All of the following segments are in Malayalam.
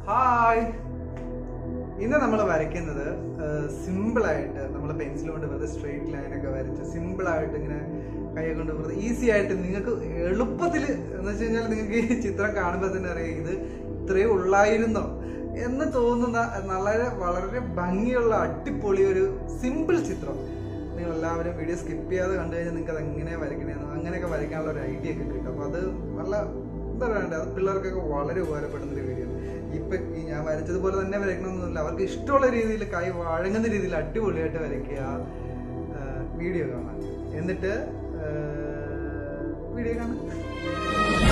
ഹായ് ഇന്ന് നമ്മൾ വരയ്ക്കുന്നത് സിമ്പിൾ ആയിട്ട് നമ്മൾ പെൻസിൽ കൊണ്ട് വെറുതെ സ്ട്രെയിറ്റ് ലൈൻ ഒക്കെ വരച്ച് സിമ്പിൾ ആയിട്ട് ഇങ്ങനെ കൈ കൊണ്ട് വെറുതെ ഈസി ആയിട്ട് നിങ്ങൾക്ക് എളുപ്പത്തിൽ എന്ന് വെച്ച് കഴിഞ്ഞാൽ നിങ്ങൾക്ക് ഈ ചിത്രം കാണുമ്പോൾ തന്നെ അറിയാം ഇത് ഇത്രയേ ഉള്ളായിരുന്നോ എന്ന് തോന്നുന്ന വളരെ വളരെ ഭംഗിയുള്ള അടിപൊളി ഒരു സിമ്പിൾ ചിത്രം നിങ്ങൾ എല്ലാവരും വീഡിയോ സ്കിപ്പ് ചെയ്യാതെ കണ്ടു കഴിഞ്ഞാൽ നിങ്ങൾക്ക് അത് എങ്ങനെ വരയ്ക്കണമെന്ന് അങ്ങനെയൊക്കെ വരയ്ക്കാനുള്ള ഒരു ഐഡിയ ഒക്കെ കിട്ടും അപ്പോൾ അത് നല്ല എന്താ പറയണ്ടേ അത് പിള്ളേർക്കൊക്കെ വളരെ ഉപകാരപ്പെടുന്ന ഒരു വീഡിയോ ഇപ്പൊ ഈ ഞാൻ വരച്ചതുപോലെ തന്നെ വരയ്ക്കണമെന്നൊന്നുമില്ല അവർക്ക് ഇഷ്ടമുള്ള രീതിയിൽ കൈ വഴങ്ങുന്ന രീതിയിൽ അടിപൊളിയായിട്ട് വരയ്ക്കുക വീഡിയോ കാണാം എന്നിട്ട് വീഡിയോ കാണാം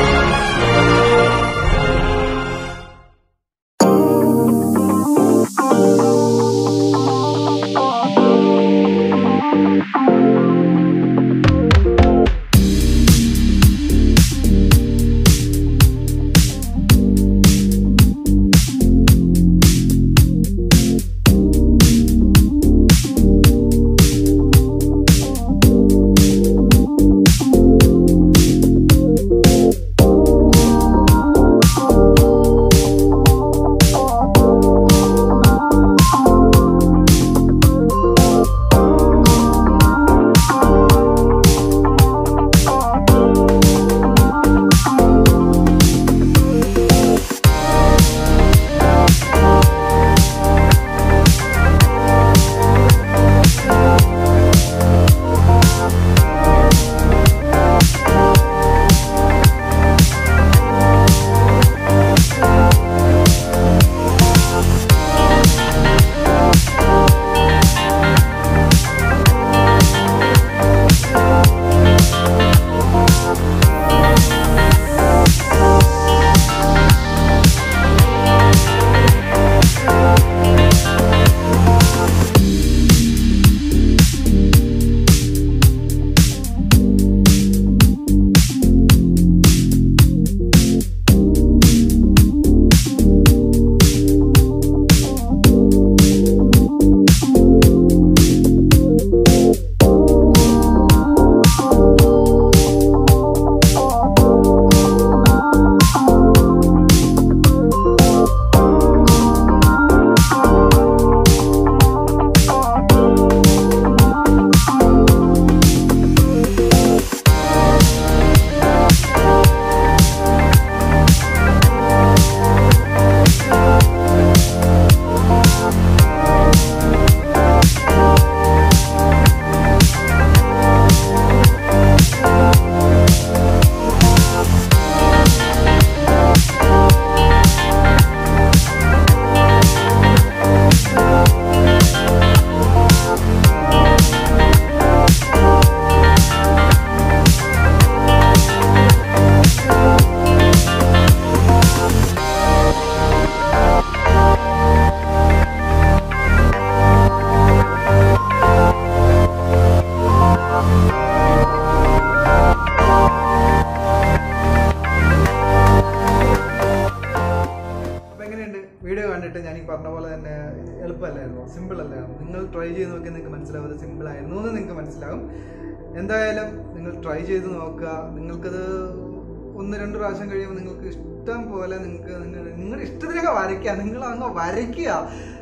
അപ്പൊ എങ്ങനെയുണ്ട് വീഡിയോ കണ്ടിട്ട് ഞാൻ ഈ പറഞ്ഞ പോലെ തന്നെ എളുപ്പമല്ലായിരുന്നു സിമ്പിൾ അല്ലായിരുന്നു നിങ്ങൾ ട്രൈ ചെയ്ത് നോക്കിയാൽ നിങ്ങൾക്ക് മനസ്സിലാവും അത് സിമ്പിൾ ആയിരുന്നു എന്ന് നിങ്ങൾക്ക് മനസ്സിലാവും എന്തായാലും നിങ്ങൾ ട്രൈ ചെയ്ത് നോക്കുക നിങ്ങൾക്കത് ഒന്ന് രണ്ട് പ്രാവശ്യം കഴിയുമ്പോൾ നിങ്ങൾക്ക് ഇഷ്ടം പോലെ നിങ്ങൾക്ക് നിങ്ങൾ നിങ്ങളുടെ ഇഷ്ടത്തിനൊക്കെ വരയ്ക്കുക നിങ്ങൾ അങ്ങ് വരയ്ക്കുക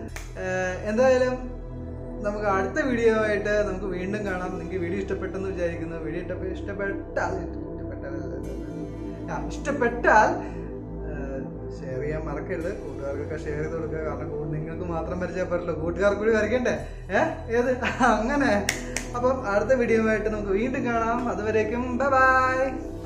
ഏഹ് എന്തായാലും നമുക്ക് അടുത്ത വീഡിയോ ആയിട്ട് നമുക്ക് വീണ്ടും കാണാം നിങ്ങൾക്ക് വീഡിയോ ഇഷ്ടപ്പെട്ടെന്ന് വിചാരിക്കുന്നു വീഡിയോ ഇഷ്ടപ്പെ- ഇഷ്ടപ്പെട്ടാൽ ഇഷ്ടപ്പെട്ടാൽ ആ ഇഷ്ടപ്പെട്ടാൽ ഷെയർ ചെയ്യാൻ മറക്കരുത് കൂട്ടുകാർക്കൊക്കെ ഷെയർ ചെയ്ത് കൊടുക്കുക കാരണം കൂ- നിങ്ങൾക്ക് മാത്രം വരച്ചാൽ പറ്റില്ല കൂട്ടുകാർക്ക് കൂടി വരയ്ക്കണ്ടേ ഏഹ് ഏത് അങ്ങനെ അപ്പം അടുത്ത വീഡിയോ ആയിട്ട് നമുക്ക് വീണ്ടും കാണാം അതുവരേക്കും ബൈ ബൈ